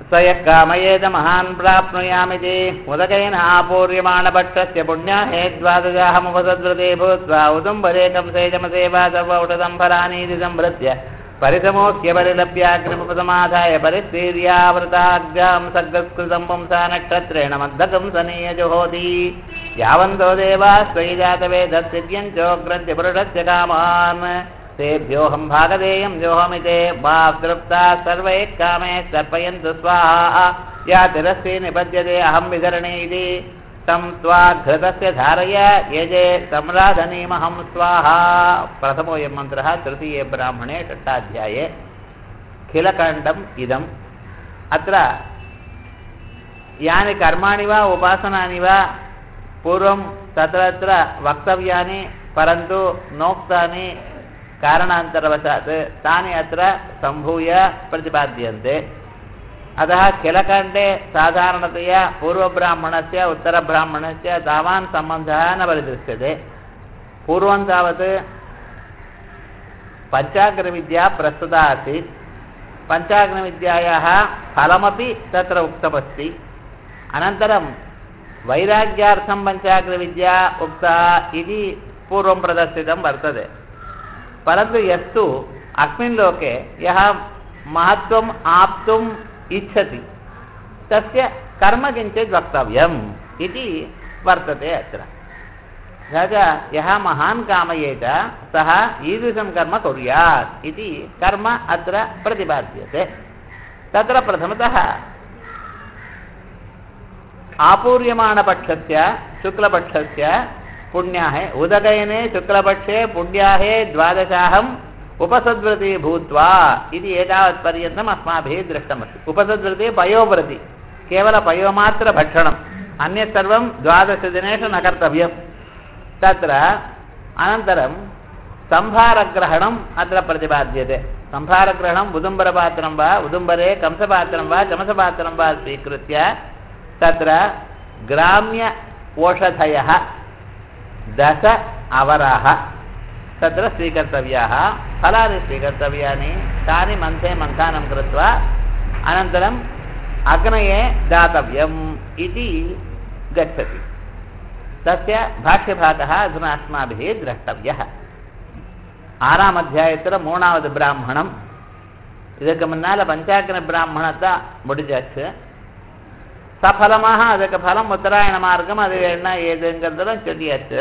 स यः कामयेत महान् प्राप्नुयामिति उदकेन आपूर्यमाणभक्षस्य पुण्या हे द्वादशाहमुपसद्वृते भूत्वा उदुम्बरे कंसे चमसेवासवौटदम्बरानीति संभृत्य परिसमोह्य परिलभ्याग्निमुपसमाधाय परिस्तीर्यावृताग्रां सग्रस्कृतं पुंसा नक्षत्रेण मद्दकं सनीयजुहोति यावन्तो देवाः स्वयि जातवेदस्यज्ञञ्चोग्रन्थ्य पुरुषस्य कामान् तेभ्योऽहं भागधेयं जोहमिते मा तृप्ता सर्वैः कामे सर्पयन्तु स्वाहा या तिरस्ति निपद्यते अहं विधरणे इति तं त्वा घृतस्य धारय यजे सम्राधनीमहं स्वाहा प्रथमोऽयं मन्त्रः तृतीये ब्राह्मणे षष्ठाध्याये खिलकाण्डम् इदम् अत्र यानि कर्माणि वा उपासनानि वा पूर्वं तत्र तत्र वक्तव्यानि परन्तु नोक्तानि कारणान्तरवशात् तानि अत्र सम्भूय प्रतिपाद्यन्ते अतः किलकाण्डे साधारणतया पूर्वब्राह्मणस्य उत्तरब्राह्मणस्य तावान् सम्बन्धः न परिदृश्यते पूर्वं तावत् पञ्चाग्रविद्या प्रस्तुता आसीत् पञ्चाग्रविद्यायाः फलमपि तत्र उक्तमस्ति अनन्तरं वैराग्यार्थं पञ्चाग्रविद्या उक्ता इति पूर्वं प्रदर्शितं वर्तते परन्तु यस्तु अस्मिन् लोके यः महत्त्वम् आप्तुम् इच्छति तस्य कर्म किञ्चित् वक्तव्यम् इति वर्तते अत्र स च यः महान् कामयेत सः ईदृशं कर्म कुर्यात् इति कर्म अत्र प्रतिपाद्यते तत्र प्रथमतः आपूर्यमाणपक्षस्य शुक्लपक्षस्य पुण्याहे उदगयने शुक्लपक्षे पुण्याहे द्वादशाहम् उपसद्व्रती भूत्वा इति एतावत्पर्यन्तम् अस्माभिः दृष्टमस्ति उपसद्व्रती पयोव्रति केवलपयोमात्रभक्षणम् अन्यत् सर्वं द्वादशदिनेषु न कर्तव्यं तत्र अनन्तरं सम्भारग्रहणम् अत्र प्रतिपाद्यते सम्भारग्रहणम् उदुम्बरपात्रं वा उदुम्बरे कंसपात्रं वा चमसपात्रं वा स्वीकृत्य तत्र ग्राम्य ओषधयः दश अवराः तत्र स्वीकर्तव्याः फलानि स्वीकर्तव्यानि तानि मन्थे मन्थानं कृत्वा अनन्तरम् अग्नये दातव्यम् इति गच्छति तस्य भाष्यभागः अधुना अस्माभिः द्रष्टव्यः ஆறாம் அத்தியாயத்தில் மூணாவது பிராமணம் இதுக்கு முன்னால் பஞ்சாக்கன பிராமணத்தை முடிஞ்சாச்சு சஃலமாக அதுக்கு பலம் உத்தராயண மார்க்கம் அது என்ன ஏதுங்கிறதெல்லாம் சொல்லியாச்சு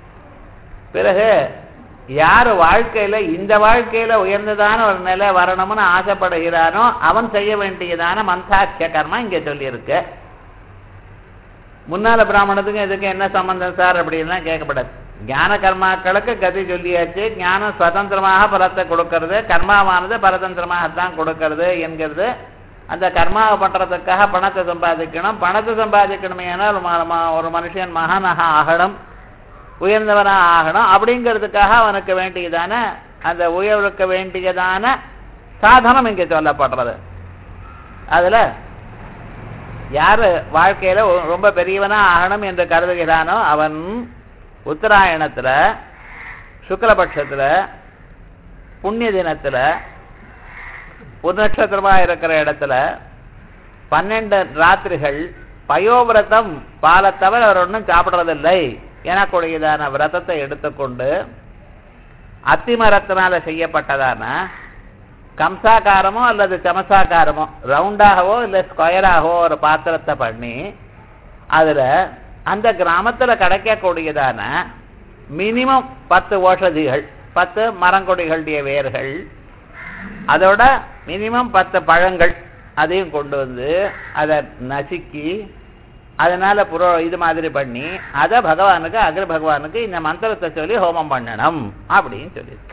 பிறகு யார் வாழ்க்கையில இந்த வாழ்க்கையில உயர்ந்ததான ஒரு நிலை வரணும்னு ஆசைப்படுகிறானோ அவன் செய்ய வேண்டியதான மந்தாட்சிய கர்மா இங்க சொல்லியிருக்கு முன்னால பிராமணத்துக்கும் இதுக்கு என்ன சம்பந்தம் சார் அப்படின்லாம் கேட்கப்படாது ஞான கர்மாக்களுக்கு கதி சொல்லியாச்சு ஞானம் சுதந்திரமாக பலத்தை கொடுக்கறது கர்மாவானது பரதந்திரமாகத்தான் கொடுக்கறது என்கிறது அந்த கர்மாவை பண்றதுக்காக பணத்தை சம்பாதிக்கணும் பணத்தை சம்பாதிக்கணுமே ஆனால் ஒரு மனுஷன் மகானாக ஆகணும் உயர்ந்தவனாக ஆகணும் அப்படிங்கிறதுக்காக அவனுக்கு வேண்டியதான அந்த உயர்வுக்கு வேண்டியதான சாதனம் இங்கே சொல்லப்படுறது அதுல யாரு வாழ்க்கையில ரொம்ப பெரியவனா ஆகணும் என்று கருதுகிறானோ அவன் உத்தராயணத்துல சுக்லபட்சத்துல புண்ணிய தினத்துல புனட்சத்திரமா இருக்கிற இடத்துல பன்னெண்டு ராத்திரிகள் பயோவிரதம் பாலை தவிர அவர் ஒன்றும் சாப்பிட்றதில்லை எனக்குடையதான விரதத்தை எடுத்துக்கொண்டு அத்திமரத்தினால செய்யப்பட்டதான கம்சாக்காரமோ அல்லது சமசாக்காரமோ ரவுண்டாகவோ இல்லை ஸ்கொயராகவோ ஒரு பாத்திரத்தை பண்ணி அதில் அந்த கிராமத்தில் கிடைக்கக்கூடியதான மினிமம் பத்து ஓஷதிகள் பத்து மரங்கொடிகளுடைய வேர்கள் அதோட மினிமம் பத்து பழங்கள் அதையும் கொண்டு வந்து அதை நசுக்கி அதனால புரோ இது மாதிரி பண்ணி அதை பகவானுக்கு அக்ர பகவானுக்கு இந்த மந்திரத்தை சொல்லி ஹோமம் பண்ணணும் அப்படின்னு சொல்லியிருக்கு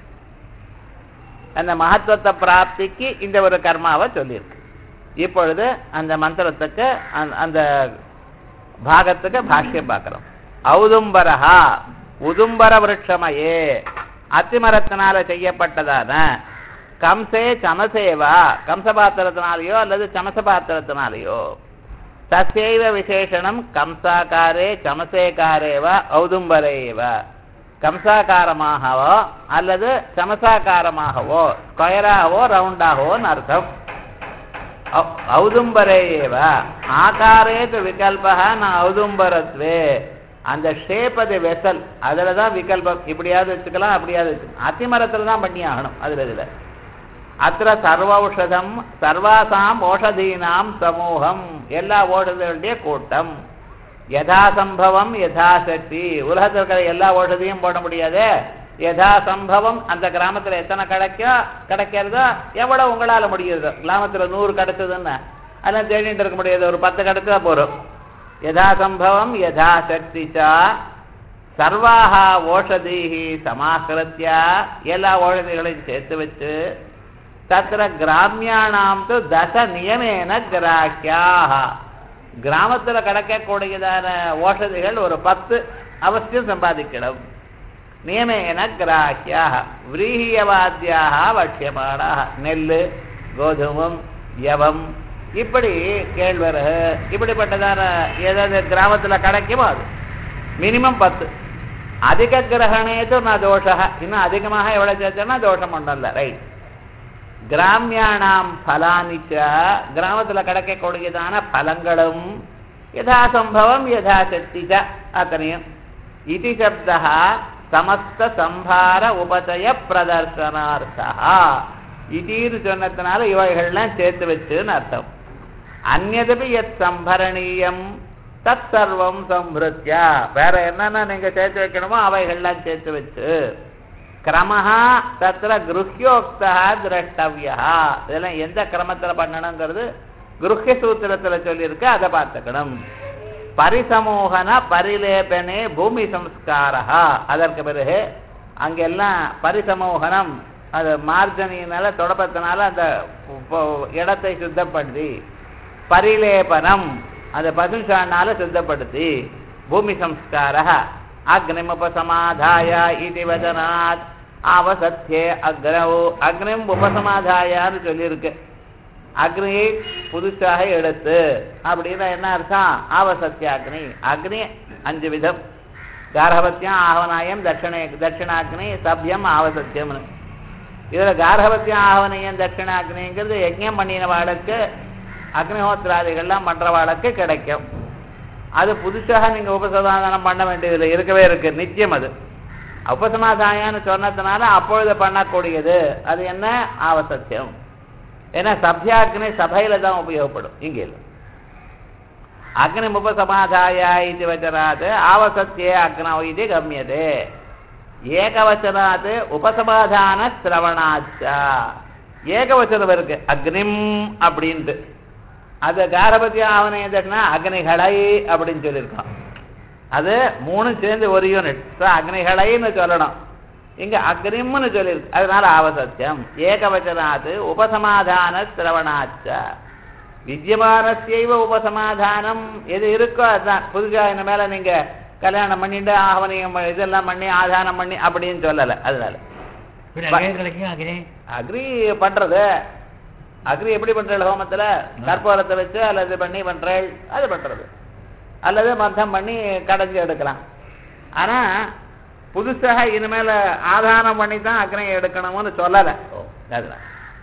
அந்த மகத்துவத்தை பிராப்திக்கு இந்த ஒரு கர்மாவை சொல்லியிருக்கு இப்பொழுது அந்த மந்திரத்துக்கு அந்த பாகத்துக்கு பாஷ்யம் பார்க்கிறோம் ஔதும்பரஹா உதும்பர விருட்சமயே அத்திமரத்தினால செய்யப்பட்டதான கம்சே சமசேவா கம்ச பாத்திரத்தினாலேயோ அல்லது சமச பாத்திரத்தினாலேயோ தசைவ விசேஷனம் கம்சாக்காரே சமசேகாரேவ ஔதும்பரேவ கம்சாக்காரமாகவோ அல்லது சமசாக்காரமாகவோ ஸ்கொயராகவோ ரவுண்டாகவோன்னு அர்த்தம் औ- औदुम्बरे एव ஆகாரே து விகல்பः ந ஔதும்பரத்வே அந்த ஷேப் அது வெசல் அதுல தான் விகல்பம் இப்படியாவது வச்சுக்கலாம் அப்படியாவது வச்சுக்கலாம் அத்திமரத்துல தான் பண்ணி ஆகணும் அதுல இதுல அத்த சர்வௌஷதம் சர்வாசாம் ஓஷதீனாம் சமூகம் எல்லா ஓஷதிகளுடைய கூட்டம் யதா சம்பவம் யதா சக்தி உலகத்தில் இருக்கிற எல்லா ஓஷதியும் போட முடியாது யதா சம்பவம் அந்த கிராமத்துல எத்தனை கிடைக்கும் கிடைக்கிறதோ எவ்வளவு உங்களால முடியுதோ கிராமத்துல நூறு கிடைச்சதுன்னு அதெல்லாம் தேடிட்டு இருக்க முடியாது ஒரு பத்து கிடைச்சா போறோம் யதா சம்பவம் யதா சக்தி ச சர்வாக ஓஷதீஹி சமாக்கிருத்திய எல்லா ஓஷதிகளையும் சேர்த்து வச்சு தத்திர கிராமியானாம் து தச நியமேன கிராக்கியாக கிராமத்துல கிடைக்கக்கூடியதான ஓஷதிகள் ஒரு பத்து அவசியம் சம்பாதிக்கணும் நியமேன கிராக்கியாக விரீஹியவாத்தியாக வட்சியமானாக நெல் கோதுமம் யவம் இப்படி கேழ்வரகு இப்படிப்பட்டதான ஏதாவது கிராமத்துல கிடைக்குமோ அது மினிமம் பத்து அதிக கிரகணேது நான் தோஷா இன்னும் அதிகமாக எவ்வளவு சேர்த்தோம்னா தோஷம் ஒன்றும் இல்லை ரைட் கிராமியானாம் பலானிச்ச கிராமத்துல கிடைக்கக்கூடியதான பலங்களும் யதா சம்பவம் யதா சக்தி ச அத்தனையும் இது சப்தா சமஸ்த சம்பார உபதய பிரதர்சனார்த்தா இதீன்னு சொன்னதுனால இவைகள்லாம் சேர்த்து வச்சுன்னு அர்த்தம் அந்நதபி எத் சம்பரணீயம் தத் சர்வம் சம்ருத்யா வேற என்னென்ன நீங்க சேர்த்து வைக்கணுமோ அவைகள்லாம் சேர்த்து வச்சு கிரமஹா தத்திர குருஹ்யோக்தா திரஷ்டவியா இதெல்லாம் எந்த கிரமத்துல பண்ணணுங்கிறது குருஹ்ய சூத்திரத்துல சொல்லியிருக்கு அதை பார்த்துக்கணும் பரிசமோகன பரிலேபனே பூமி சம்ஸ்காரா அதற்கு பிறகு அங்கெல்லாம் பரிசமோகனம் அது மார்ஜனியினால தொடப்பத்தினால அந்த பொ- இடத்தை சுத்தப்படுத்தி பரிலேபனம் அந்த பசுஷானால சுத்தப்படுத்தி பூமி சம்ஸ்கார அக்னிமுபசமாதாய இது வதனாத் அவசத்தியே அக்னவு அக்னிம் உபசமாதாயான்னு சொல்லியிருக்கு அக்னியை புதுசாக எடுத்து அப்படின்னா என்ன அர்த்தம் ஆவசத்திய அக்னி அக்னி அஞ்சு விதம் கார்ஹவத்தியம் ஆகவனாயம் தட்சிண தட்சிணாக்னி சபியம் ஆவசத்தியம்னு இதுல கார்ஹவத்தியம் ஆகவனையம் தட்சிணாக்னிங்கிறது யஜ்ஞம் பண்ணின வாளுக்கு அக்னிஹோத்திராதிகள்லாம் பண்ற வாளுக்கு கிடைக்கும் அது புதுசாக நீங்க உபசமாதானம் பண்ண வேண்டியதில்லை இருக்கவே இருக்கு நித்தியம் அது உபசமாதாயம்னு சொன்னதுனால அப்பொழுது பண்ணக்கூடியது அது என்ன ஆவசத்தியம் ஏன்னா சபியாக்னி சபையில தான் உபயோகப்படும் இங்கே இல்லை அக்னி உபசமாதாய இது வச்சனாத் ஆவசத்தியே அக்னவ் இது கம்யதே ஏகவச்சனாத் உபசமாதான சிரவணாச்சா ஏகவச்சனம் இருக்கு அக்னிம் அப்படின்ட்டு அது காரபதி ஆவணையதுன்னா அக்னிகளை அப்படின்னு சொல்லியிருக்கோம் அது மூணு சேர்ந்து ஒரு யூனிட் ஸோ அக்னிகளைன்னு சொல்லணும் இங்க அக்னிம்னு சொல்லியிருக்கு அதனால ஆவசத்தியம் ஏகவச்சனாத் உபசமாதான சிரவணாச்ச வித்தியமானசைவ உபசமாதானம் எது இருக்கோ அதுதான் புதுசா இந்த மேல நீங்க கல்யாணம் பண்ணிட்டு ஆவணியம் பண்ணி- இதெல்லாம் பண்ணி ஆதானம் பண்ணி அப்படின்னு சொல்லல அதனால பின்ன ப- அங்கே கிடைக்கும் அக்னி அக்ரி பண்றது அக்ரி எப்படி பண்றேள் ஹோமத்துல கற்பூரத்தை வச்சு அல்லது பண்ணி பண்றேள் அது பண்றது அல்லது மந்தம் பண்ணி கடைஞ்சி எடுக்கலாம் ஆனா புதுசாக இனிமேல ஆதானம் பண்ணி தான் அக்னியை எடுக்கணும்னு சொல்லல அதுதான்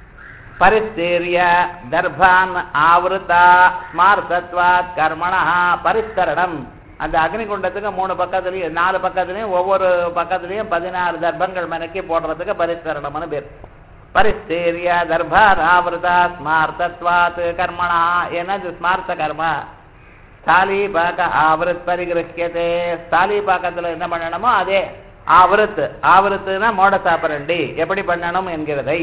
பரிஸ்தீரிய தர்பான் ஆவருத்தா ஸ்மார்த்தத்வாத் கர்மணா பரிஸ்தரணம் அந்த அக்னி குண்டத்துக்கு மூணு பக்கத்துலயும் நாலு பக்கத்துலயும் ஒவ்வொரு பக்கத்துலயும் பதினாறு தர்பங்கள் மனைக்கு போடுறதுக்கு பரிஸ்தரணம்னு பேர் பரிஸ்தீரிய தர்பான் ஆவருதா ஸ்மார்த்தத்வாத் கர்மணா என்னது ஸ்மார்த்த கர்ம ஸ்தாலி பாக்க ஆவருத் பரிகிரஹியதே ஸ்தாலி பாக்கத்துல என்ன பண்ணணுமோ அதே ஆவருத் ஆவருத்துனா மோட சாப்பரண்டி எப்படி பண்ணணும் என்கிறதை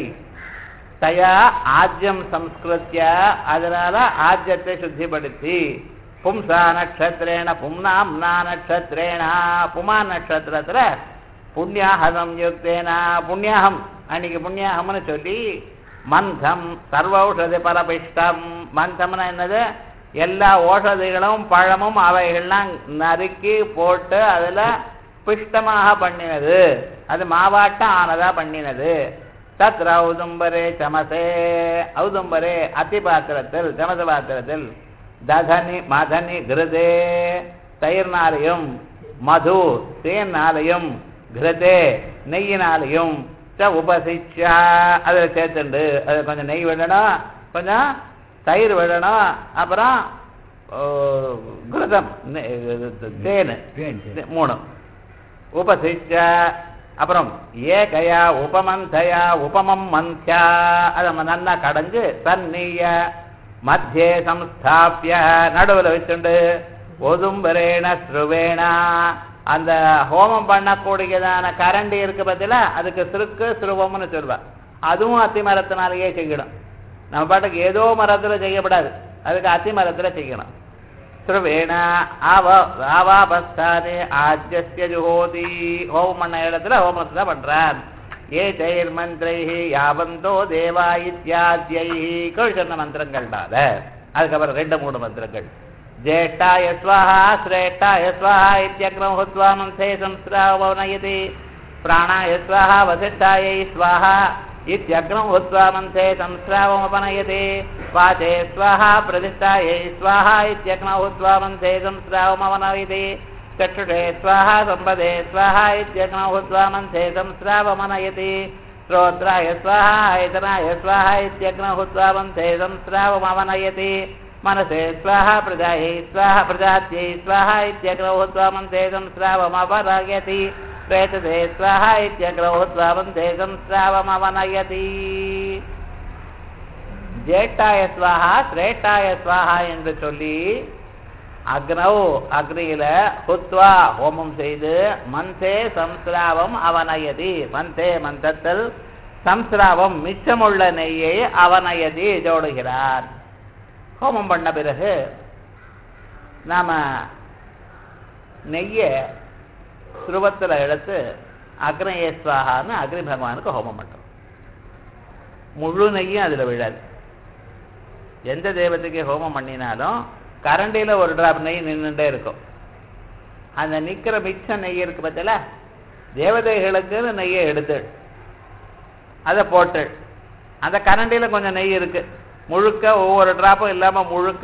தயா ஆஜ்யம் சம்ஸ்கிருத்திய அதனால ஆஜ்யத்தை சுத்திப்படுத்தி பும்சா நட்சத்திரேண பும்னாம்னா நட்சத்திரேண புமா நட்சத்திரத்துல புண்ணியாகம் யுக்தேனா புண்ணியாகம் அன்னைக்கு புண்ணியாகம்னு சொல்லி மந்தம் சர்வௌஷதி பரபிஷ்டம் மந்தம்னா என்னது எல்லா ஓஷதிகளும் பழமும் அவைகள்லாம் நறுக்கி போட்டு அதுல பிஷ்டமாக பண்ணினது அது மாவாட்டம் ஆனதா பண்ணினது தத்ர ஔதும்பரே சமசே ஔதும்பரே அத்தி பாத்திரத்தில் சமச பாத்திரத்தில் ததனி மதனி கிருதே தயிர்னாலையும் மது தேனாலையும் கிருதே நெய்யினாலையும் ச உபசிச்சா அதில் சேர்த்துண்டு அது கொஞ்சம் நெய் விடணும் கொஞ்சம் தயிர் விடணும் அப்புறம் ஓ, கிருதம் நெ- இது தேன் தேன், தேன். மூணு உபசிச்ச அப்புறம் ஏகயா உபமந்தயா உபமம் மந்தியா அதை நம்ம நல்லா கடைஞ்சு தன்னிய மத்தியே சம்ஸ்தாபிய நடுவில் வச்சுண்டு ஒதும்பரேண ஸ்ருவேணா அந்த ஹோமம் பண்ணக்கூடியதான கரண்டி இருக்கு பார்த்தீங்களா அதுக்கு சிறுக்கு சிறுவம்னு சொல்வா அதுவும் அத்தி மரத்தினாலேயே செய்யணும் நம்ம பாட்டுக்கு ஏதோ மரத்துல செய்யப்படாது அதுக்கு அத்தி மரத்துல செய்யணும் ஸ்ருவேண ஆவ ஆவாபஸ்தானே ஆஜ்யஸ்ய ஜுஹோதி ஹோமம் பண்ண இடத்துல ஹோமத்தை தான் பண்றார் ஏ ஜெயர் மந்திரை யாவந்தோ தேவா இத்தியாத்யை கோழி சொன்ன மந்திரங்கள்னால அதுக்கப்புறம் ரெண்டு மூணு மந்திரங்கள் ஜேஷ்டாய ஸ்வாஹா ஸ்ரேஷ்டாய ஸ்வாஹா இத்தியக்ரம் ஹுத்வா மந்தே சம்ஸ்ராவனயதி பிராணாய ஸ்வாஹா வசிஷ்டாயை ஸ்வாஹா इत्यग्नम् हुत्वा मन्थे संस्रावमपनयति वाचे स्वाहा प्रतिष्ठायै स्वाहा इत्यग्नौ हुत्वा मन्थे संस्रावमपनयति चक्षुषे स्वाहा सम्पदे स्वाहा इत्यग्नौ हुत्वा मन्थे संस्रावमनयति श्रोत्राय स्वाहा आयतनाय स्वाहा इत्यग्नौ हुत्वा मन्थे संस्रावमवनयति मनसे स्वाहा प्रजायै स्वाहा प्रजात्यै स्वाहा इत्यग्नौ हुत्वा मन्थे संस्रावमपनयति प्रेतते स्वाहा इत्यग्नौ हुत्वा मन्थे संस्रावमवनयति ஜேட்டாய ஸ்வாஹா சிரேஷ்டாய ஸ்வாஹா என்று சொல்லி அக்னவ் அக்னியில ஹுத்வா ஹோமம் செய்து மந்தே சம்ஸ்ராவம் அவனயதி மந்தே மந்தத்தில் சம்ஸ்ராவம் மிச்சமுள்ள நெய்யை அவனயதி ஜோடுகிறார் ஹோமம் பண்ண பிறகு நாம நெய்யை சுருவத்தில் எடுத்து அக்னயேஸ்வாகான்னு அக்னி பகவானுக்கு ஹோமம் பண்ணுறோம் முழு நெய்யும் அதில் விழாது எந்த தெய்வத்துக்கு ஹோமம் பண்ணினாலும் கரண்டியில் ஒரு டிராப் நெய் நின்றுட்டே இருக்கும் அந்த நிற்கிற மிச்ச நெய் இருக்கு பார்த்தல தேவதைகளுக்குன்னு நெய்யை எடுத்து அதை போட்டு அந்த கரண்டியில் கொஞ்சம் நெய் இருக்கு முழுக்க ஒவ்வொரு டிராப்பும் இல்லாமல் முழுக்க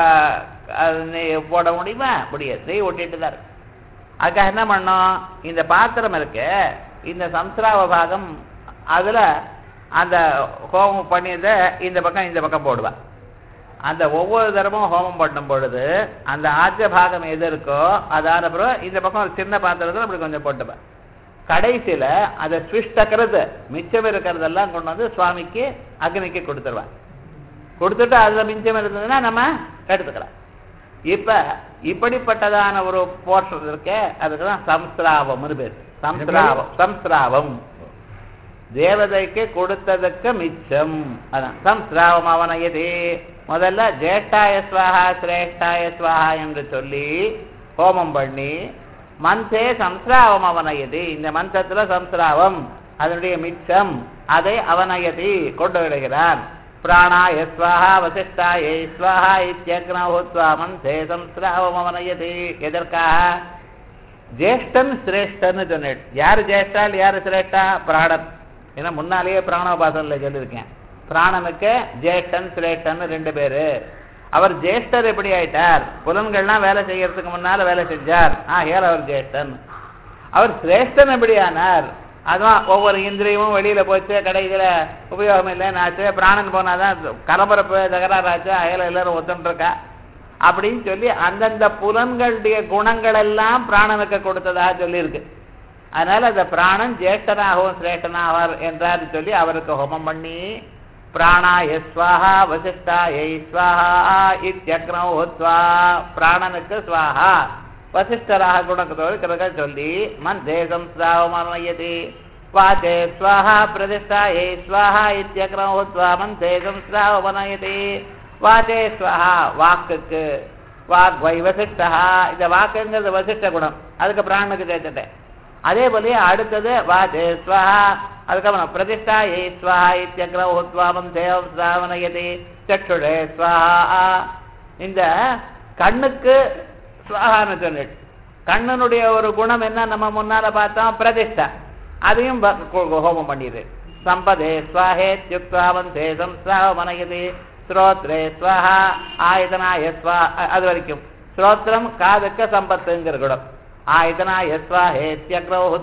அது நெய் போட முடியுமா முடியாது நெய் ஒட்டிட்டு தான் இருக்கு அதுக்காக என்ன பண்ணோம் இந்த பாத்திரம் இருக்கு இந்த சம்ஸ்ராவ பாகம் அதில் அந்த ஹோமம் பண்ணியதை இந்த பக்கம் இந்த பக்கம் போடுவேன் அந்த ஒவ்வொரு தரமும் ஹோமம் பண்ணும் பொழுது அந்த ஆஜ்ய பாகம் எது இருக்கோ அதான பிறகு இந்த பக்கம் ஒரு சின்ன பாத்திரத்தில் அப்படி கொஞ்சம் போட்டுப்பேன் கடைசியில் அதை ஸ்விஷ்டக்கிறது மிச்சம் இருக்கிறதெல்லாம் கொண்டு வந்து சுவாமிக்கு அக்னிக்கு கொடுத்துருவேன் கொடுத்துட்டு அதில் மிச்சம் இருந்ததுன்னா நம்ம எடுத்துக்கலாம் இப்ப இப்படிப்பட்டதான ஒரு போர்ஷன் இருக்கே அதுக்கு தான் சம்ஸ்ராவம்னு பேர் சம்ஸ்ராவம் சம்ஸ்ராவம் தேவதைக்கு கொடுத்ததுக்கு மிச்சம் அதான் சம்ஸ்ராவம் அவனயதி முதல்ல ஜேஷ்டாய ஸ்வாஹா சிரேஷ்டாய ஸ்வாஹா என்று சொல்லி ஹோமம் பண்ணி மந்தே சம்ஸ்ராவம் அவனயதி இந்த மந்திரத்துல சம்ஸ்ராவம் அதனுடைய மிச்சம் அதை அவனயதி கொண்டு விடுகிறான் பிராணாய ஸ்வாஹா வசிஷ்டாய ஸ்வாஹா இத்தியக்னஹுத்வா மந்தே சம்ஸ்ராவம் அவனயதி எதற்காக ஜேஷ்டன் சிரேஷ்டன்னு சொன்னேன் யாரு ஜேஷ்டால் யாரு சிரேஷ்டா பிராணன் ஏன்னா முன்னாலேயே பிராணோபாசனில் சொல்லியிருக்கேன் பிராணனுக்கு ஜேஷ்டன் சிரேஷ்டன் ரெண்டு பேரு அவர் ஜேஷ்டர் எப்படி ஆயிட்டார் புலன்கள்லாம் வேலை செய்யறதுக்கு முன்னால வேலை செஞ்சார் ஆகையால் அவர் ஜேஷ்டன் அவர் சிரேஷ்டன் எப்படி ஆனார் அதான் ஒவ்வொரு இந்திரியமும் வெளியில போச்சு கடைசியில உபயோகம் இல்லைன்னு ஆச்சு பிராணன் போனாதான் கலபரப்பு தகராறாச்சு அயல எல்லாரும் ஒத்துன்னு இருக்கா அப்படின்னு சொல்லி அந்தந்த புலன்களுடைய குணங்கள் எல்லாம் பிராணனுக்கு கொடுத்ததாக சொல்லியிருக்கு அதனால அந்த பிராணன் ஜேஷ்டனாகவும் சிரேஷ்டனாவார் என்றார் சொல்லி அவருக்கு ஹோமம் பண்ணி பிராணாய ஸ்வாஹா வசிஷ்டாய ஸ்வாஹா இத்தியக்னோ ஹுத்வா பிராணனுக்கு ஸ்வாஹா வசிஷ்டராக குணக்கத்தோடு சொல்லி மந்தே சம்ஸ்ராவமனயதி வாச்சே ஸ்வாஹா பிரதிஷ்டாயை ஸ்வாஹா இத்தியக்னோ ஹுத்வா மந்தே சம்ஸ்ராவமனயதி வாச்சே ஸ்வஹா வாக்குக்கு வாக் வை வசிஷ்டா இந்த வாக்குங்கிறது வசிஷ்ட குணம் அதுக்கு பிராணனுக்கு சேர்த்துட்டேன் அதே போலயே அடுத்தது வாச்சே ஸ்வஹா அதுக்கப்புறம் பிரதிஷ்டா ஏ ஸ்வஹா இத்தியக்ரௌத்வாமம் தேவம் ஸ்ராவணயதி சற்றுடே ஸ்வஹா இந்த கண்ணுக்கு ஸ்வஹான்னு சொல்லிட்டு கண்ணனுடைய ஒரு குணம் என்ன நம்ம முன்னால பார்த்தோம் பிரதிஷ்டா அதையும் ப- கு- ஹோமம் பண்ணிடு சம்பதே ஸ்வாஹேத்யுக்தாவம் தேசம் ஸ்ராவமனயதி ஸ்ரோத்ரே ஸ்வஹா ஆயதனாய ஸ்வா அ- அது வரைக்கும் ஸ்ரோத்ரம் காதுக்கு சம்பத்துங்கிற குடம் ஆயதனாய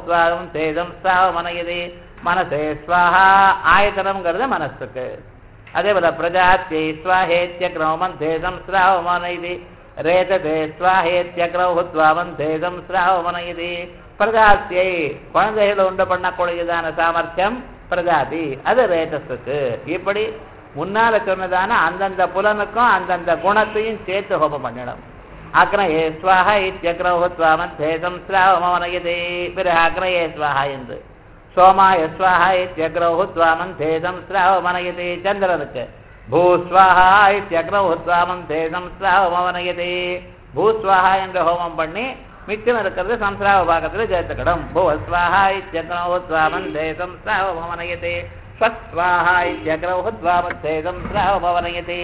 ஸ்வாஹேத்யக்ரௌத்வாதம் தேஜம் ஸ்ராவமனயதி மனசே ஸ்வாஹா ஆயத்தனம்ங்கிறது மனசுக்கு அதே போல பிரஜாத்தியை ஸ்வாஹேத்தியக்ரௌமந்தே சம்ஸ்ராவமான இது ரேததே ஸ்வாஹேத்தியக்ரௌஹுத்வாமந்தே சம்ஸ்ராவமான இது பிரஜாத்தியை குழந்தைகளை உண்டு பண்ணக்கூடியதான சாமர்த்தியம் பிரஜாதி அது ரேதஸுக்கு இப்படி முன்னால சொன்னதான அந்தந்த புலனுக்கும் அந்தந்த குணத்தையும் சேர்த்து ஹோமம் பண்ணணும் அக்னயே ஸ்வாஹ இத்தியக்ரௌஹுத்வாமந்தே சம்ஸ்ராவமனயதே பிறகு அக்னயே ஸ்வாஹா என்று சோமாய ஸ்வாஹா இத்தியக்ரௌஹுத்வாமந்தே சம்ஸ்ராவமனயதே சந்திரனுக்கு பூஸ்வாஹா இத்தியக்ரௌஹுத்வாமந்தே சம்ஸ்ராவமனயதே பூஸ்வாஹா என்ற ஹோமம் பண்ணி மிச்சம் இருக்கிறது சம்ஸ்ராவ பாகத்தில் சேர்த்துக்கிடும் பூஸ்வாஹா இத்தியக்ரௌஹுத்வாமந்தே சம்ஸ்ராவமனயதே ஸ்வஸ்வாஹா இத்தியக்ரௌஹுத்வாமந்தே சம்ஸ்ராவமனயதே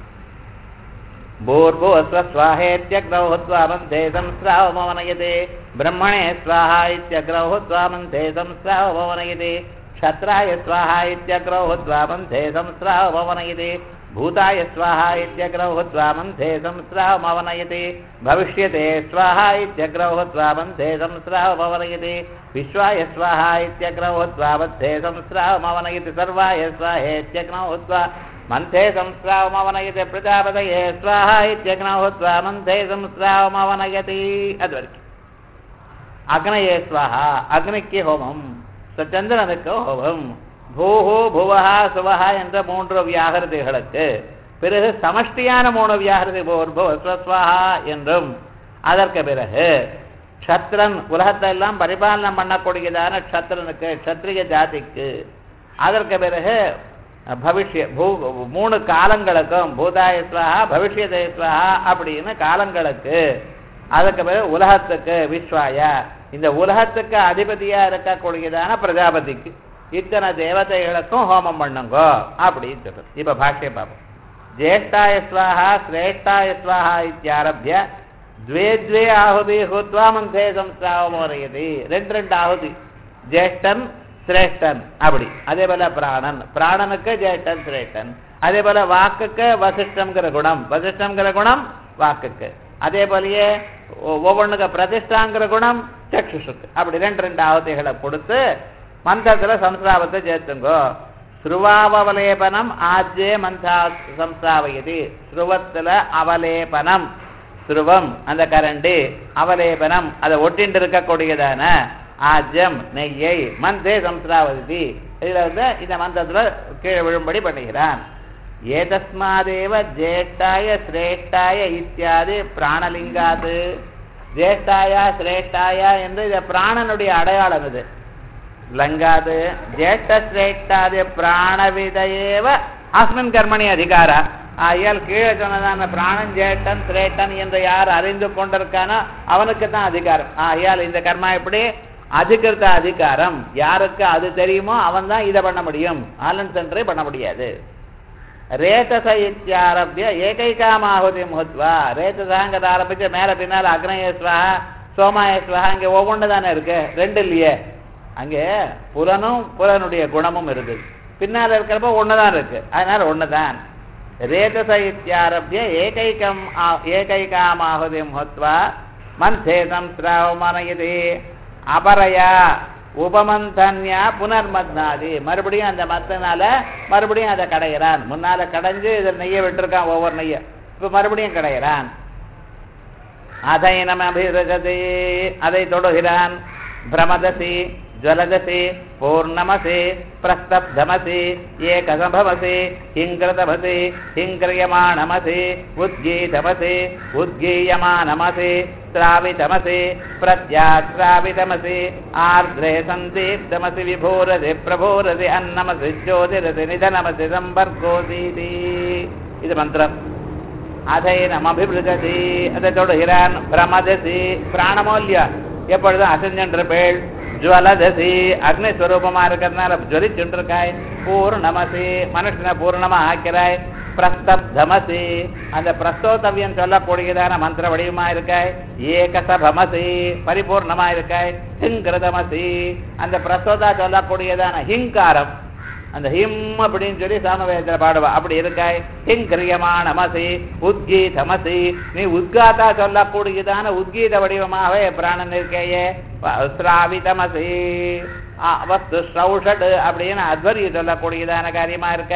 भूर्भुवस्वस्वाहेत्यग्रौ हुत्वामन्ते संस्रावमवनयते ब्रह्मणे स्वाहा इत्यग्रौ हुत्वामन्ते संस्रावमवनयते क्षत्राय स्वाहा इत्यग्रौ हुत्वामन्ते संस्रावमवनयते भूताय स्वाहा इत्यग्रौ हुत्वामन्ते संस्रावमवनयते भविष्यते स्वाहा इत्यग्रौ हुत्वामन्ते संस्रावमवनयते विश्वाय स्वाहा इत्यग्रौ हुत्वामन्ते संस्रावमवनयति सर्वाय स्वाहेत्यग्रौ हुत्वा மந்தே சம்ஸ்ராவமவனயதி பிரஜாபதயே ஸ்வாஹா இத்தியக்னஹுத்வா மந்தே சம்ஸ்ராவமவனயதி அது வரைக்கும் அக்னயே ஸ்வாஹா அக்னிக்கு ஹோமம் சந்திரனுக்கு ஹோமம் பூஹு புவஹா சுவஹா என்ற மூன்று வியாகிருதிகளுக்கு பிறகு சமஷ்டியான மூணு வியாகிருதி பூர்புவ ஸ்வஸ்வாஹா என்றும் அதற்கு பிறகு க்ஷத்ரன் உலகத்தை எல்லாம் பரிபாலனம் பண்ணக்கூடியதான க்ஷத்ரனுக்கு க்ஷத்ரிய ஜாதிக்கு அதற்கு பிறகு பவிஷ்ய பூ மூணு காலங்களுக்கும் பூதாய ஸ்வஹா பவிஷ்யதே ஸ்வஹா அப்படின்னு காலங்களுக்கு அதுக்கு பிறகு உலகத்துக்கு விஸ்வாய இந்த உலகத்துக்கு அதிபதியா இருக்கக்கூடியதான பிரஜாபதிக்கு இத்தனை தேவதைகளுக்கும் ஹோமம் பண்ணுங்கோ அப்படின்னு சொல்றது இப்ப பாஷ்ய பாபம் ஜேஷ்டாய ஸ்வாஹா சிரேஷ்டாய ஸ்வாஹா இத்தியாரபிய द्वे द्वे आहुति हुत्वा मन्थे संस्रावमोरयति ரெண்டு ரெண்டு ஆகுதி ஜேஷ்டன் சிரேஷ்டன் அப்படி அதே போல பிராணன் பிராணனுக்கு ஜேஷ்டன் சிரேஷ்டன் அதே போல வாக்குக்கு வசிஷ்டம்ங்கிற குணம் வசிஷ்டம்ங்கிற குணம் வாக்குக்கு அதே போலயே ஒ- ஒவ்வொன்றுக்கு பிரதிஷ்டாங்கிற குணம் சக்ஷுஷுக்கு அப்படி ரெண்டு ரெண்டு ஆவத்தைகளை கொடுத்து மந்திரத்துல சம்ஸ்ராவத்தை சேர்த்துங்கோ ஸ்ருவாவலேபனம் ஆஜ்யே மந்தா சம்ஸ்ராவயதி ஸ்ருவத்துல அவலேபனம் ஸ்ருவம் அந்த கரண்டி அவலேபனம் அதை ஒட்டிண்டு இருக்கக்கூடியதான ஆஜ்யம் நெய்யை மந்தே சம்ஸ்ராவதி இதுல வந்து இந்த மந்திரத்துல கீழே விழும்படி பண்ணுகிறான் ஏதஸ்மாதேவ ஜேஷ்டாய சிரேஷ்டாய இத்தியாதி பிராணலிங்காது ஜேஷ்டாயா சிரேஷ்டாயா என்று இது பிராணனுடைய அடையாளம் இது லங்காது ஜேஷ்ட சிரேஷ்டாதி பிராணவிதையேவ அஸ்மின் கர்மணி அதிகாரா ஆகையால் கீழே சொன்னதான பிராணன் ஜேஷ்டன் சிரேஷ்டன் என்று யார் அறிந்து கொண்டிருக்கானோ அவனுக்கு தான் அதிகாரம் ஆகையால் இந்த கர்மா எப்படி அதிகிருத்த அதிகாரம் யாருக்கு அது தெரியுமோ அவன் தான் இதை பண்ண முடியும் ஆலன் சென்டரே பண்ண முடியாது ரேதச இத்தியாரபிய ஏகைகாமாகுதி முகத்வா ரேதசாங்கிறத ஆரம்பிச்சு மேல பின்னால அக்னயஸ்வஹா சோமாயஸ்வஹா இங்க ஒவ்வொன்று தானே இருக்கு ரெண்டு இல்லையே அங்கே புலனும் புலனுடைய குணமும் இருக்குது பின்னால இருக்கிறப்ப ஒண்ணுதான் இருக்கு அதனால ஒண்ணுதான் ரேதச இத்தியாரபிய ஏகைகம் ஆ- ஏகைகாமாகுதி முகத்வா மந்தே சம்ஸ்ராவமனயதி அபரயா உபமந்தன்யா புனர்மத்னாதி மறுபடியும் அந்த மத்தனால மறுபடியும் அதை கடையிறான் முன்னால கடைஞ்சு இதில் நெய்ய விட்டுருக்கான் ஒவ்வொரு நெய்ய இப்ப மறுபடியும் கடையிறான் அதைனம் அபிரஜதி அதை தொடுகிறான் பிரமதசி ஜ்வலதசி பூர்ணமசி பிரஸ்தப்தமசி ஏகசம்பவசி ஹிங்கிருதமசி ஹிங்கிரியமாணமசி உத்கீதமசி உத்கீயமானமசி ஸ்ராவிதமசி பிரத்யாஸ்ராவிதமசி ஆர்திரே சந்தீப்தமசி விபூரதி பிரபூரதி அன்னமசி ஜோதிரதி நிதனமசி சம்பர்கோதீதி இது மந்திரம் அதைனமபிவிருததி அதை தொடுகிறான் பிரமதசி பிராணமோல்ய எப்பொழுதும் அசஞ்சன்றிருப்பேள் ஜுவலதசி அக்னி ஸ்வரூபமா இருக்கிறதுனால ஜொலிச்சுண்டிருக்காய் பூர்ணமசி மனுஷனை பூர்ணமா ஆக்கிறாய் பிரஸ்தப்தமசி அந்த பிரஸ்தோத்தவியம் சொல்லக்கூடியதான மந்திர வடிவமா இருக்காய் ஏகசபமசி பரிபூர்ணமா இருக்காய் ஹிங்கிருதமசி அந்த பிரஸ்தோதா சொல்லக்கூடியதான ஹிங்காரம் அந்த ஹிம் அப்படின்னு சொல்லி சாமவேதத்துல பாடுவா அப்படி இருக்காய் ஹிங்கிரியமான மசி உத்கீதமசி நீ உத்காத்தா சொல்லக்கூடியதான உத்கீத வடிவமாகவே பிராணன் இருக்கையே ஸ்ராவிதமசி ஆ, வஸ்து ஸ்ரௌஷட் அப்படின்னு அத்வரி சொல்லக்கூடியதான காரியமா இருக்காய்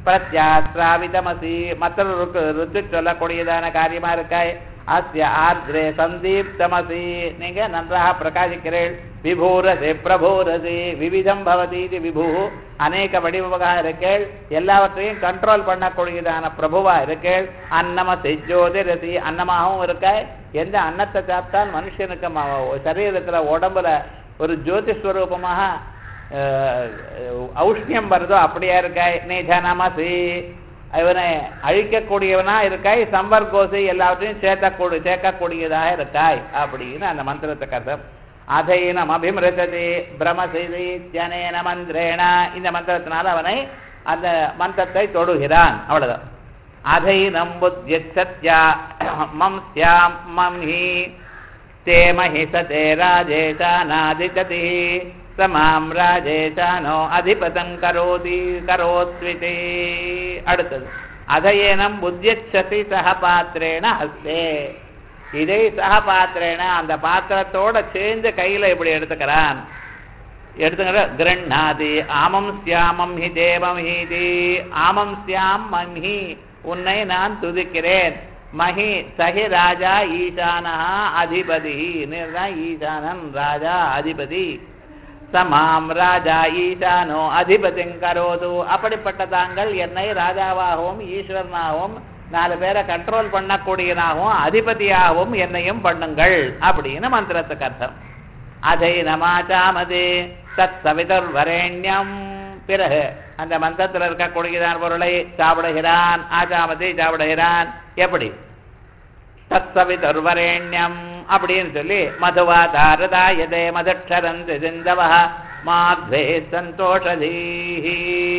பிரத்யாஸ்ராவிதமசி மற்றொரு ருக்கு ருத்து சொல்லக்கூடியதான காரியமா இருக்காய் அஸ்ய ஆர்திரே சந்தீப்தமசி நீங்க நன்றாக பிரகாசிக்கிறீள் விபூரசி பிரபூரசி விவிதம் பவதி இது விபு அநேக வடிவமாக இருக்கேள் எல்லாவற்றையும் கண்ட்ரோல் பண்ணக்கூடியதான பிரபுவா இருக்கேள் அன்னமசி ஜோதிரசி அன்னமாகவும் இருக்காய் எந்த அன்னத்தை சாப்பிட்டால் மனுஷனுக்கு ம- சரீரத்துல உடம்புல ஒரு ஜோதிஸ்வரூபமாக அஹ், ஔஷ்ணியம் வருதோ அப்படியா இருக்காய் நீ ஜனமசி இவனை அழிக்கக்கூடியவனா இருக்காய் சம்பர்கோசி எல்லாவற்றையும் சேர்த்தக்கூடி சேர்க்கக்கூடியதாக இருக்காய் அப்படின்னு அந்த மந்திரத்துக்கு அர்த்தம் அதைனம் அபிமிருததி பிரமசிதி ஜனேன மந்திரேன இந்த மந்திரத்தினால அவனை அந்த மந்திரத்தை தொடுகிறான் அவ்வளவுதான் அதைனம் புத்தியா மம் ஸ்யாம் மம் ஹி ते महि स ते राजेशानादिशति स मां राजेशानो अधिपतं करोति करोत्विति அடுத்தது அதையேனம் புத்தியச்சதி சக பாத்திரேன ஹஸ்தே இதை சக பாத்திரேன அந்த பாத்திரத்தோட சேர்ந்து கையில இப்படி எடுத்துக்கிறான் எடுத்துக்கிற கிரண்ணாதி ஆமம் சியாமம் ஹி தேவம் ஹீதி ஆமம் சியாம் மம்ஹி உன்னை நான் துதிக்கிறேன் மகி சஹி ராஜா ஈசானா அதிபதி நீர்தான் ஈசானன் ராஜா அதிபதி சமாம் ராஜா ஈசானோ அதிபதிங் கரோது அப்படிப்பட்ட தாங்கள் என்னை ராஜாவாகவும் ஈஸ்வரனாகவும் நாலு பேரை கண்ட்ரோல் பண்ணக்கூடியனாகவும் அதிபதியாகவும் என்னையும் பண்ணுங்கள் அப்படின்னு மந்திரத்துக்கு அர்த்தம் அதை நமாச்சாமது தத் சவிதர் வரேண்யம் பிறகு அந்த மந்திரத்தில் இருக்கக்கூடியதான் பொருளை சாப்பிடுகிறான் ஆச்சாமதி சாப்பிடுகிறான் எப்படி தத் சவிதர் வரேண்யம் அப்படின்னு சொல்லி மதுவா தாரதாயதே மதக்ஷரந்து சிந்தவ மாத்வே சந்தோஷதீஹி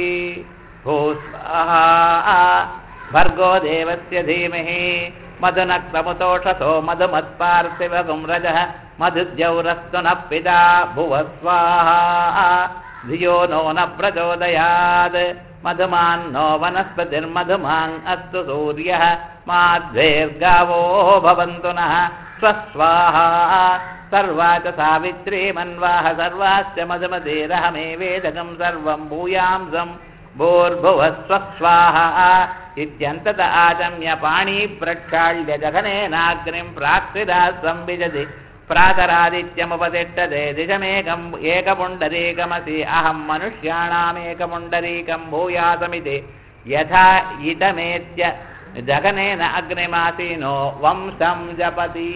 भूस्वाहा भर्गो देवस्य धीमहि मधुनक्तमुतोषसो मधुमत्पार्थिवगुं रजः मधुद्यौरस्तु नः पिता भुव स्वाहा धियो नो न प्रचोदयात् मधुमान्नो वनस्पतिर्मधुमान् अस्तु सूर्यः माध्वेर्गावो भवन्तु नः स्वस्वाहा सर्वा च सावित्री मन्वाह सर्वाश्च मधुमतीरहमे वेदकं सर्वं भूयांसम् भूर्भुवः स्वस्वाहा इत्यन्तत आचम्य पाणी प्रक्षाल्य जघनेनाग्निं प्राक्षिरा संविजति प्रातरादित्यमुपतिष्ठते दिशमेकम् एकपुण्डरीकमसि अहं मनुष्याणामेकपुण्डरीकं भूयासमिति यथा इदमेत्य ஜகனேன அக்னிமாசீனோ வம்சம் ஜபதி